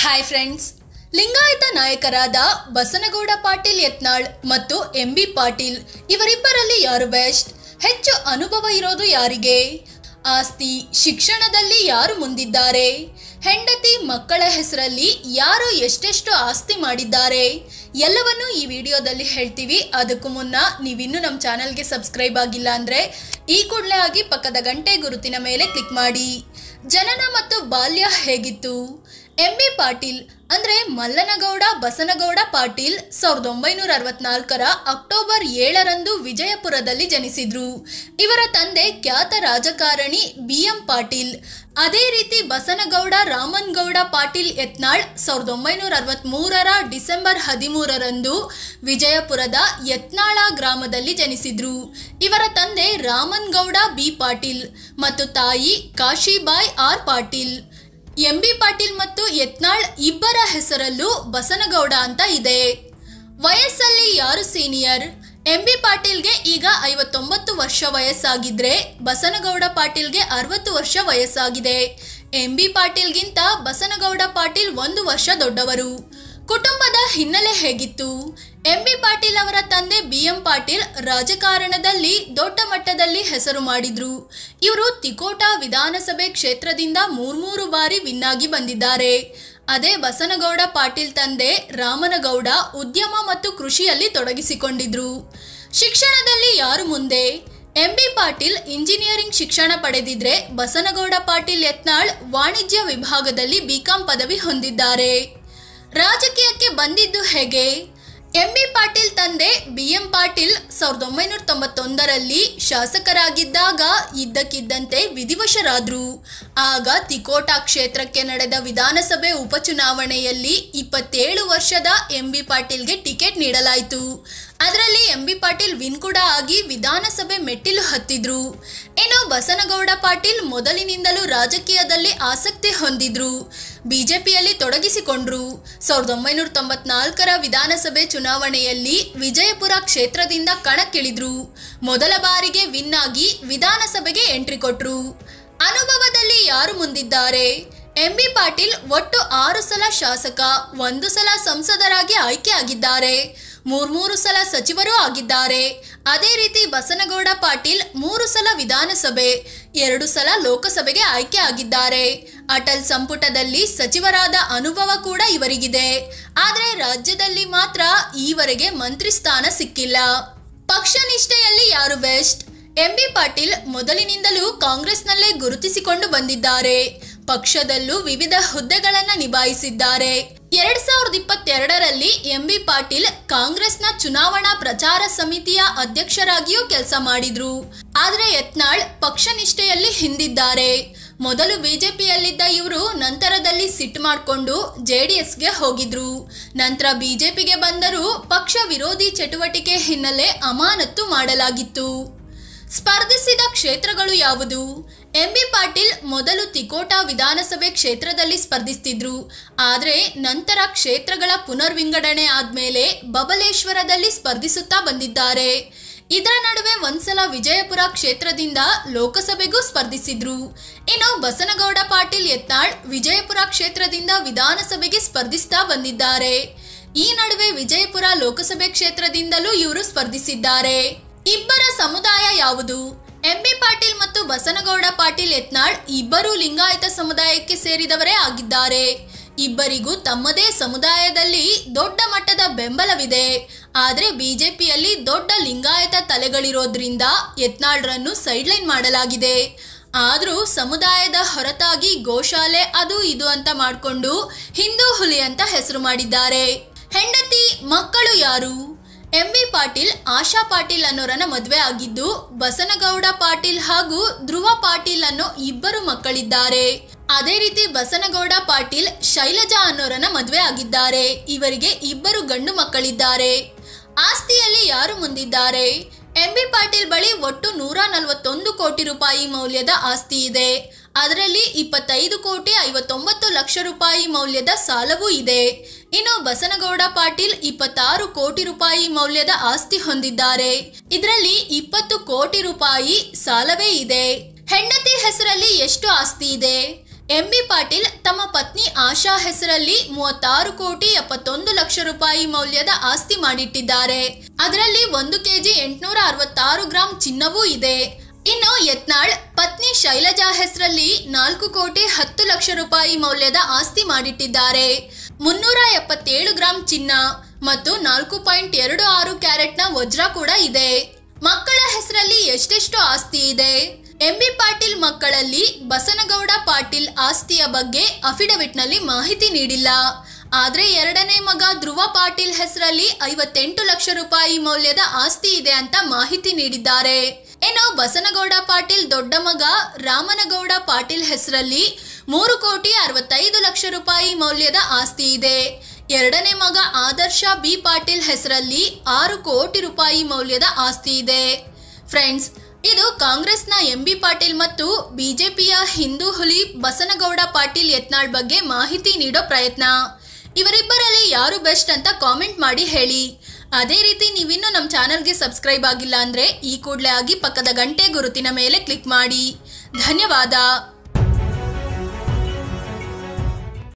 hi friends Lingayat ನಾಯಕರಾದ ಬಸನಗೌಡ ಪಾಟೀಲ್ ಯತ್ನಾಳ್ ಮತ್ತು M B Patil ಇವರಿಬ್ಬರಲ್ಲಿ ಯಾರು ಬೆಸ್ಟ್ ಹೆಚ್ಚು ಅನುಭವ ಇರೋದು ಯಾರಿಗೆ ಆಸ್ತಿ ಶಿಕ್ಷಣದಲ್ಲಿ ಯಾರು ಮುಂದಿದ್ದಾರೆ ಹೆಂಡತಿ ಮಕ್ಕಳ ಹೆಸರಲ್ಲಿ ಯಾರು ಎಷ್ಟೆಷ್ಟು ಆಸ್ತಿ ಮಾಡಿದ್ದಾರೆ ಎಲ್ಲವನ್ನೂ ಈ ವಿಡಿಯೋದಲ್ಲಿ ಹೇಳ್ತೀವಿ ಅದಕ್ಕೂ ಮುನ್ನ ನೀವಿನ್ನೂ ನಮ್ಮ ಚಾನಲ್ಗೆ ಸಬ್ಸ್ಕ್ರೈಬ್ ಆಗಿಲ್ಲ ಅಂದರೆ ಈ ಕೂಡಲೇ ಆಗಿ ಪಕ್ಕದ ಗಂಟೆ ಗುರುತಿನ ಮೇಲೆ ಕ್ಲಿಕ್ ಮಾಡಿ ಜನನ ಮತ್ತು ಬಾಲ್ಯ ಹೇಗಿತ್ತು ಎಂ ಬಿ ಪಾಟೀಲ್ ಅಂದ್ರೆ ಮಲ್ಲನಗೌಡ ಬಸನಗೌಡ ಪಾಟೀಲ್ ಸಾವಿರದ ಒಂಬೈನೂರ ಅರವತ್ನಾಲ್ಕರ ಅಕ್ಟೋಬರ್ ಏಳರಂದು ವಿಜಯಪುರದಲ್ಲಿ ಜನಿಸಿದ್ರು ಇವರ ತಂದೆ ಖ್ಯಾತ ರಾಜಕಾರಣಿ ಬಿ ಎಂ ಪಾಟೀಲ್ ಅದೇ ರೀತಿ ಬಸನಗೌಡ ರಾಮನ್ಗೌಡ ಪಾಟೀಲ್ ಯತ್ನಾಳ್ ಸಾವಿರದ ಒಂಬೈನೂರ ಅರವತ್ಮೂರರ ಡಿಸೆಂಬರ್ ಹದಿಮೂರರಂದು ವಿಜಯಪುರದ ಯತ್ನಾಳ ಗ್ರಾಮದಲ್ಲಿ ಜನಿಸಿದ್ರು ಇವರ ತಂದೆ ರಾಮನ್ಗೌಡ ಬಿ ಪಾಟೀಲ್ ಮತ್ತು ತಾಯಿ Kashibai R Patil M B Patil ಮತ್ತು ಯತ್ನಾಳ್ ಇಬ್ಬರ ಹೆಸರಲ್ಲೂ ಬಸನಗೌಡ ಅಂತ ಇದೆ ವಯಸ್ಸಲ್ಲಿ ಯಾರು ಸೀನಿಯರ್ ಎಂ ಬಿ ಪಾಟೀಲ್ಗೆ ಈಗ ಐವತ್ತೊಂಬತ್ತು ವರ್ಷ ವಯಸ್ಸಾಗಿದ್ರೆ ಬಸನಗೌಡ ಪಾಟೀಲ್ಗೆ ಅರವತ್ತು ವರ್ಷ ವಯಸ್ಸಾಗಿದೆ ಎಂ ಬಿ ಪಾಟೀಲ್ಗಿಂತ ಬಸನಗೌಡ ಪಾಟೀಲ್ ಒಂದು ವರ್ಷ ದೊಡ್ಡವರು ಕುಟುಂಬದ ಹಿನ್ನೆಲೆ ಹೇಗಿತ್ತು ಎಂ ಬಿ ಪಾಟೀಲ್ ಅವರ ತಂದೆ ಬಿ ಎಂ ಪಾಟೀಲ್ ರಾಜಕಾರಣದಲ್ಲಿ ದೊಡ್ಡ ಮಟ್ಟದಲ್ಲಿ ಹೆಸರು ಮಾಡಿದ್ರು ಇವರು ತಿಕೋಟ ವಿಧಾನಸಭೆ ಕ್ಷೇತ್ರದಿಂದ ಮೂರ್ಮೂರು ಬಾರಿ ವಿನ್ ಆಗಿ ಬಂದಿದ್ದಾರೆ ಅದೇ ಬಸನಗೌಡ ಪಾಟೀಲ್ ತಂದೆ ರಾಮನಗೌಡ ಉದ್ಯಮ ಮತ್ತು ಕೃಷಿಯಲ್ಲಿ ತೊಡಗಿಸಿಕೊಂಡಿದ್ರು ಶಿಕ್ಷಣದಲ್ಲಿ ಯಾರು ಮುಂದೆ ಎಂ ಬಿ ಪಾಟೀಲ್ ಇಂಜಿನಿಯರಿಂಗ್ ಶಿಕ್ಷಣ ಪಡೆದಿದ್ರೆ ಬಸನಗೌಡ ಪಾಟೀಲ್ ಯತ್ನಾಳ್ ವಾಣಿಜ್ಯ ವಿಭಾಗದಲ್ಲಿ ಬಿಕಾಂ ಪದವಿ ಹೊಂದಿದ್ದಾರೆ ರಾಜಕೀಯಕ್ಕೆ ಬಂದಿದ್ದು ಹೇಗೆ ಎಂ ಬಿ ಪಾಟೀಲ್ ತಂದೆ ಬಿ ಎಂ ಪಾಟೀಲ್ ಸಾವಿರದ ಒಂಬೈನೂರ ತೊಂಬತ್ತೊಂದರಲ್ಲಿ ಶಾಸಕರಾಗಿದ್ದಾಗ ಇದ್ದಕ್ಕಿದ್ದಂತೆ ವಿಧಿವಶರಾದ್ರು ಆಗ ತಿಕೋಟಾ ಕ್ಷೇತ್ರಕ್ಕೆ ನಡೆದ ವಿಧಾನಸಭೆ ಉಪಚುನಾವಣೆಯಲ್ಲಿ ಇಪ್ಪತ್ತೇಳು ವರ್ಷದ ಎಂ ಬಿ ಪಾಟೀಲ್ಗೆ ಟಿಕೆಟ್ ನೀಡಲಾಯಿತು ಅದರಲ್ಲಿ ಎಂ ಬಿ ಪಾಟೀಲ್ ವಿನ್ ಕೂಡ ಆಗಿ ವಿಧಾನಸಭೆ ಮೆಟ್ಟಿಲು ಹತ್ತಿದ್ರು ಇನ್ನು ಬಸನಗೌಡ ಪಾಟೀಲ್ ಮೊದಲಿನಿಂದಲೂ ರಾಜಕೀಯದಲ್ಲಿ ಆಸಕ್ತಿ ಹೊಂದಿದ್ರು ಬಿಜೆಪಿಯಲ್ಲಿ ತೊಡಗಿಸಿಕೊಂಡ್ರು ಸಾವಿರದ ಒಂಬೈನೂರ ತೊಂಬತ್ನಾಲ್ಕರ ವಿಧಾನಸಭೆ ಚುನಾವಣೆಯಲ್ಲಿ ವಿಜಯಪುರ ಕ್ಷೇತ್ರದಿಂದ ಕಣಕ್ಕಿಳಿದ್ರು ಮೊದಲ ಬಾರಿಗೆ ವಿನ್ ಆಗಿ ವಿಧಾನಸಭೆಗೆ ಎಂಟ್ರಿ ಕೊಟ್ರು ಅನುಭವದಲ್ಲಿ ಯಾರು ಮುಂದಿದ್ದಾರೆ ಎಂ ಬಿ ಪಾಟೀಲ್ ಒಟ್ಟು ಆರು ಸಲ ಶಾಸಕ ಒಂದು ಸಲ ಸಂಸದರಾಗಿ ಆಯ್ಕೆ ಆಗಿದ್ದಾರೆ ಮೂರ್ಮೂರು ಸಲ ಸಚಿವರೂ ಆಗಿದ್ದಾರೆ ಅದೇ ರೀತಿ ಬಸನಗೌಡ ಪಾಟೀಲ್ ಮೂರು ಸಲ ವಿಧಾನಸಭೆ ಎರಡು ಸಲ ಲೋಕಸಭೆಗೆ ಆಯ್ಕೆ ಆಗಿದ್ದಾರೆ ಅಟಲ್ ಸಂಪುಟದಲ್ಲಿ ಸಚಿವರಾದ ಅನುಭವ ಕೂಡ ಇವರಿಗಿದೆ ಆದರೆ ರಾಜ್ಯದಲ್ಲಿ ಮಾತ್ರ ಈವರೆಗೆ ಮಂತ್ರಿ ಸ್ಥಾನ ಸಿಕ್ಕಿಲ್ಲ ಪಕ್ಷ ನಿಷ್ಠೆಯಲ್ಲಿ ಯಾರು ಬೆಸ್ಟ್ ಎಂ ಬಿ ಪಾಟೀಲ್ ಮೊದಲಿನಿಂದಲೂ ಕಾಂಗ್ರೆಸ್ನಲ್ಲೇ ಗುರುತಿಸಿಕೊಂಡು ಬಂದಿದ್ದಾರೆ ಪಕ್ಷದಲ್ಲೂ ವಿವಿಧ ಹುದ್ದೆಗಳನ್ನು ನಿಭಾಯಿಸಿದ್ದಾರೆ ಎರಡ್ ಸಾವಿರದ ಇಪ್ಪತ್ತೆರಡರಲ್ಲಿ ಎಂ ಬಿ ಪಾಟೀಲ್ ಕಾಂಗ್ರೆಸ್ನ ಚುನಾವಣಾ ಪ್ರಚಾರ ಸಮಿತಿಯ ಅಧ್ಯಕ್ಷರಾಗಿಯೂ ಕೆಲಸ ಮಾಡಿದ್ರು ಆದ್ರೆ ಯತ್ನಾಳ್ ಪಕ್ಷ ನಿಷ್ಠೆಯಲ್ಲಿ ಹಿಂದಿದ್ದಾರೆ ಮೊದಲು ಬಿಜೆಪಿಯಲ್ಲಿದ್ದ ಇವರು ನಂತರದಲ್ಲಿ ಸಿಟ್ಟು ಮಾಡಿಕೊಂಡು ಜೆಡಿಎಸ್ಗೆ ಹೋಗಿದ್ರು ನಂತರ ಬಿಜೆಪಿಗೆ ಬಂದರೂ ಪಕ್ಷ ವಿರೋಧಿ ಚಟುವಟಿಕೆ ಹಿನ್ನೆಲೆ ಅಮಾನತು ಮಾಡಲಾಗಿತ್ತು ಸ್ಪರ್ಧಿಸಿದ ಕ್ಷೇತ್ರಗಳು ಯಾವುದು ಎಂ ಬಿ ಪಾಟೀಲ್ ಮೊದಲು ತಿಕೋಟಾ ವಿಧಾನಸಭೆ ಕ್ಷೇತ್ರದಲ್ಲಿ ಸ್ಪರ್ಧಿಸ್ತಿದ್ರು ಆದರೆ ನಂತರ ಕ್ಷೇತ್ರಗಳ ಪುನರ್ವಿಂಗಡಣೆ ಆದ್ಮೇಲೆ ಬಬಲೇಶ್ವರದಲ್ಲಿ ಸ್ಪರ್ಧಿಸುತ್ತಾ ಬಂದಿದ್ದಾರೆ ಇದರ ನಡುವೆ ಒಂದ್ಸಲ ವಿಜಯಪುರ ಕ್ಷೇತ್ರದಿಂದ ಲೋಕಸಭೆಗೂ ಸ್ಪರ್ಧಿಸಿದ್ರು ಇನ್ನು ಬಸನಗೌಡ ಪಾಟೀಲ್ ಯತ್ನಾಳ್ ವಿಜಯಪುರ ಕ್ಷೇತ್ರದಿಂದ ವಿಧಾನಸಭೆಗೆ ಸ್ಪರ್ಧಿಸ್ತಾ ಬಂದಿದ್ದಾರೆ ಈ ನಡುವೆ ವಿಜಯಪುರ ಲೋಕಸಭೆ ಕ್ಷೇತ್ರದಿಂದಲೂ ಇವರು ಸ್ಪರ್ಧಿಸಿದ್ದಾರೆ ಇಬ್ಬರ ಸಮುದಾಯ ಯಾವುದು ಎಂ ಬಿ ಪಾಟೀಲ್ ಮತ್ತು ಬಸನಗೌಡ ಪಾಟೀಲ್ ಯತ್ನಾಳ್ ಇಬ್ಬರೂ ಲಿಂಗಾಯತ ಸಮುದಾಯಕ್ಕೆ ಸೇರಿದವರೇ ಆಗಿದ್ದಾರೆ ಇಬ್ಬರಿಗೂ ತಮ್ಮದೇ ಸಮುದಾಯದಲ್ಲಿ ದೊಡ್ಡ ಮಟ್ಟದ ಬೆಂಬಲವಿದೆ ಆದರೆ ಬಿಜೆಪಿಯಲ್ಲಿ ದೊಡ್ಡ ಲಿಂಗಾಯತ ತಲೆಗಳಿರೋದ್ರಿಂದ ಯತ್ನಾಳ್ರನ್ನು ಸೈಡ್ಲೈನ್ ಮಾಡಲಾಗಿದೆ ಆದರೂ ಸಮುದಾಯದ ಹೊರತಾಗಿ ಗೋಶಾಲೆ ಅದು ಇದು ಅಂತ ಮಾಡಿಕೊಂಡು ಹಿಂದೂ ಹುಲಿ ಅಂತ ಹೆಸರು ಮಾಡಿದ್ದಾರೆ ಹೆಂಡತಿ ಮಕ್ಕಳು ಯಾರು ಎಂ ಬಿ ಪಾಟೀಲ್ ಆಶಾ ಪಾಟೀಲ್ ಅನ್ನೋರನ್ನ ಮದುವೆ ಆಗಿದ್ದು ಬಸನಗೌಡ ಪಾಟೀಲ್ ಹಾಗೂ ಧ್ರುವ ಪಾಟೀಲ್ ಅನ್ನೋ ಇಬ್ಬರು ಮಕ್ಕಳಿದ್ದಾರೆ ಅದೇ ರೀತಿ ಬಸನಗೌಡ ಪಾಟೀಲ್ ಶೈಲಜಾ ಅನ್ನೋರನ್ನ ಮದುವೆ ಆಗಿದ್ದಾರೆ ಇವರಿಗೆ ಇಬ್ಬರು ಗಂಡು ಮಕ್ಕಳಿದ್ದಾರೆ ಆಸ್ತಿಯಲ್ಲಿ ಯಾರು ಮುಂದಿದ್ದಾರೆ ಎಂ ಬಿ ಪಾಟೀಲ್ ಬಳಿ ಒಟ್ಟು ನೂರ ನಲವತ್ತೊಂದು ಕೋಟಿ ರೂಪಾಯಿ ಮೌಲ್ಯದ ಆಸ್ತಿ ಇದೆ ಅದರಲ್ಲಿ ಇಪ್ಪತ್ತೈದು ಕೋಟಿ ಐವತ್ತೊಂಬತ್ತು ಲಕ್ಷ ರೂಪಾಯಿ ಮೌಲ್ಯದ ಸಾಲವೂ ಇದೆ ಇನ್ನು ಬಸನಗೌಡ ಪಾಟೀಲ್ ಇಪ್ಪತ್ತಾರು ಕೋಟಿ ರೂಪಾಯಿ ಮೌಲ್ಯದ ಆಸ್ತಿ ಹೊಂದಿದ್ದಾರೆ ಇದರಲ್ಲಿ ಇಪ್ಪತ್ತು ಕೋಟಿ ರೂಪಾಯಿ ಸಾಲವೇ ಇದೆ ಹೆಂಡತಿ ಹೆಸರಲ್ಲಿ ಎಷ್ಟು ಆಸ್ತಿ ಇದೆ ಎಂಬಿ ಪಾಟೀಲ್ ತಮ್ಮ ಪತ್ನಿ ಆಶಾ ಹೆಸರಲ್ಲಿ ಮೂವತ್ತಾರು ಕೋಟಿ ಎಪ್ಪತ್ತೊಂದು ಲಕ್ಷ ರೂಪಾಯಿ ಮೌಲ್ಯದ ಆಸ್ತಿ ಮಾಡಿಟ್ಟಿದ್ದಾರೆ ಅದರಲ್ಲಿ ಒಂದು ಕೆಜಿ ಎಂಟುನೂರ ಅರವತ್ತಾರು ಗ್ರಾಂ ಚಿನ್ನವೂ ಇದೆ ಇನ್ನು ಯತ್ನಾಳ್ ಪತ್ನಿ ಶೈಲಜಾ ಹೆಸರಲ್ಲಿ ನಾಲ್ಕು ಕೋಟಿ ಹತ್ತು ಲಕ್ಷ ರೂಪಾಯಿ ಮೌಲ್ಯದ ಆಸ್ತಿ ಮಾಡಿಟ್ಟಿದ್ದಾರೆ ಮುನ್ನೂರ ಎಪ್ಪತ್ತೇಳು ಗ್ರಾಂ ಚಿನ್ನ ಮತ್ತು ನಾಲ್ಕು ಪಾಯಿಂಟ್ ಎರಡು ಆರು ಕ್ಯಾರೆಟ್ನ ವಜ್ರ ಕೂಡ ಇದೆ ಮಕ್ಕಳ ಹೆಸರಲ್ಲಿ ಎಷ್ಟೆಷ್ಟು ಆಸ್ತಿ ಇದೆ ಎಂಬಿ ಪಾಟೀಲ್ ಮಕ್ಕಳಲ್ಲಿ ಬಸನಗೌಡ ಪಾಟೀಲ್ ಆಸ್ತಿಯ ಬಗ್ಗೆ ಅಫಿಡವಿಟ್ನಲ್ಲಿ ಮಾಹಿತಿ ನೀಡಿಲ್ಲ ಆದ್ರೆ ಎರಡನೇ ಮಗ ಧ್ರುವ ಪಾಟೀಲ್ ಹೆಸರಲ್ಲಿ ಐವತ್ತೆಂಟು ಲಕ್ಷ ರೂಪಾಯಿ ಮೌಲ್ಯದ ಆಸ್ತಿ ಇದೆ ಅಂತ ಮಾಹಿತಿ ನೀಡಿದ್ದಾರೆ ಇನ್ನು ಬಸನಗೌಡ ಪಾಟೀಲ್ ದೊಡ್ಡ ಮಗ ರಾಮನಗೌಡ ಪಾಟೀಲ್ ಹೆಸರಲ್ಲಿ ಮೂರು ಕೋಟಿ ಅರವತ್ತೈದು ಲಕ್ಷ ರೂಪಾಯಿ ಮೌಲ್ಯದ ಆಸ್ತಿ ಇದೆ ಎರಡನೇ ಮಗ ಆದರ್ಶ ಬಿ ಪಾಟೀಲ್ ಹೆಸರಲ್ಲಿ ಆರು ಕೋಟಿ ರೂಪಾಯಿ ಮೌಲ್ಯದ ಆಸ್ತಿ ಇದೆ ಫ್ರೆಂಡ್ಸ್ ಇದು ಕಾಂಗ್ರೆಸ್ನ ಎಂ ಬಿ ಪಾಟೀಲ್ ಮತ್ತು ಬಿಜೆಪಿಯ ಹಿಂದೂ ಹುಲಿ ಬಸನಗೌಡ ಪಾಟೀಲ್ ಯತ್ನಾಳ್ ಬಗ್ಗೆ ಮಾಹಿತಿ ನೀಡೋ ಪ್ರಯತ್ನ ಇವರಿಬ್ಬರಲ್ಲಿ ಯಾರು ಬೆಸ್ಟ್ ಅಂತ ಕಾಮೆಂಟ್ ಮಾಡಿ ಹೇಳಿ ಅದೇ ರೀತಿ ನೀವಿನ್ನೂ ನಮ್ಮ ಚಾನಲ್ಗೆ ಸಬ್ಸ್ಕ್ರೈಬ್ ಆಗಿಲ್ಲ ಅಂದರೆ ಈ ಕೂಡಲೇ ಆಗಿ ಪಕ್ಕದ ಗಂಟೆ ಗುರುತಿನ ಮೇಲೆ ಕ್ಲಿಕ್ ಮಾಡಿ ಧನ್ಯವಾದ